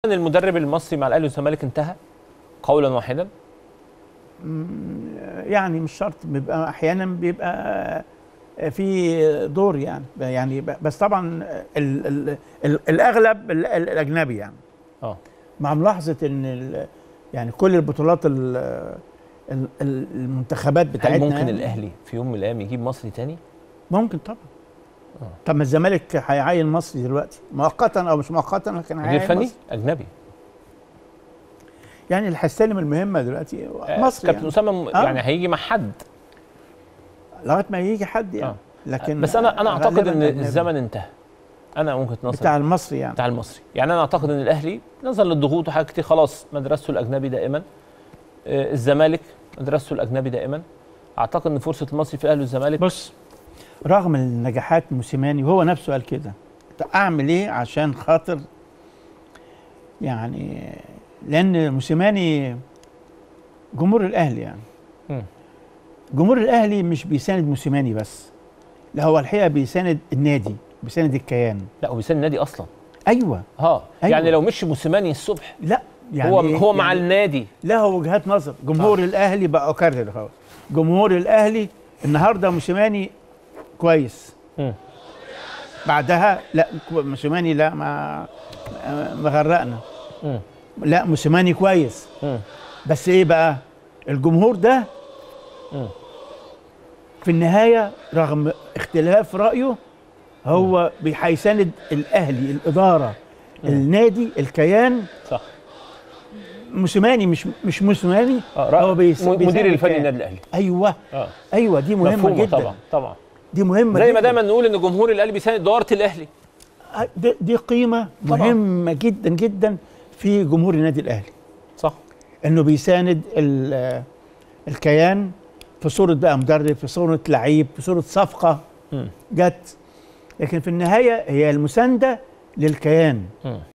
ان المدرب المصري مع الاهلي والزمالك انتهى قولا واحدا يعني مش شرط بيبقى احيانا بيبقى في دور يعني يعني بس طبعا ال ال ال الاغلب ال- ال- الاجنبي يعني اه مع ملاحظه ان ال- يعني كل البطولات ال- ال- ال- المنتخبات هل بتاعتنا ممكن يعني الاهلي في يوم من الايام يجيب مصري تاني ممكن طبعا آه. طب ما الزمالك هيعين مصري دلوقتي مؤقتا او مش مؤقتا لكن مدير هيعين فني مصري. اجنبي يعني اللي هيستلم المهمه دلوقتي آه، مصر كابتن يعني. اسامه م- آه. يعني هيجي مع حد لغايه ما يجي حد يعني آه. لكن بس انا انا اعتقد غالباً ان أجنبي. الزمن انتهى انا وجهه نظري بتاع المصري يعني بتاع المصري يعني انا اعتقد ان الاهلي نظرا للضغوط وحاجات كتير خلاص مدرسته الاجنبي دائما آه، الزمالك مدرسته الاجنبي دائما اعتقد ان فرصه المصري في الاهلي والزمالك بص رغم النجاحات موسيماني وهو نفسه قال كده طب اعمل ايه عشان خاطر يعني لان موسيماني جمهور الاهلي يعني مم. جمهور الاهلي مش بيساند موسيماني بس لا هو الحقيقه بيساند النادي بيساند الكيان لا هو بيساند النادي اصلا ايوه اه أيوة. يعني لو مشي موسيماني الصبح لا يعني هو هو مع يعني النادي له وجهات نظر جمهور صح. الاهلي بقى اكرر خلاص جمهور الاهلي النهارده موسيماني كويس مم. بعدها لا كو- موسيماني لا ما ما غرقنا مم. لا موسيماني كويس مم. بس ايه بقى الجمهور ده مم. في النهايه رغم اختلاف رايه هو بي- هيساند الاهلي الاداره النادي الكيان صح موسيماني مش مش موسيماني آه هو بيس- م- مدير بيساند الفني الكيان. النادي الاهلي ايوه اه ايوه دي مهمه مفهومة جدا طبعا طبعا دي مهمه زي ما جداً. دايما نقول ان جمهور الاهلي بيساند اداره الاهلي دي, دي قيمه طبعاً. مهمه جدا جدا في جمهور النادي الاهلي صح انه بيساند ال- الكيان في صوره بقى مدرب في صوره لعيب في صوره صفقه مم. جت لكن في النهايه هي المسانده للكيان مم.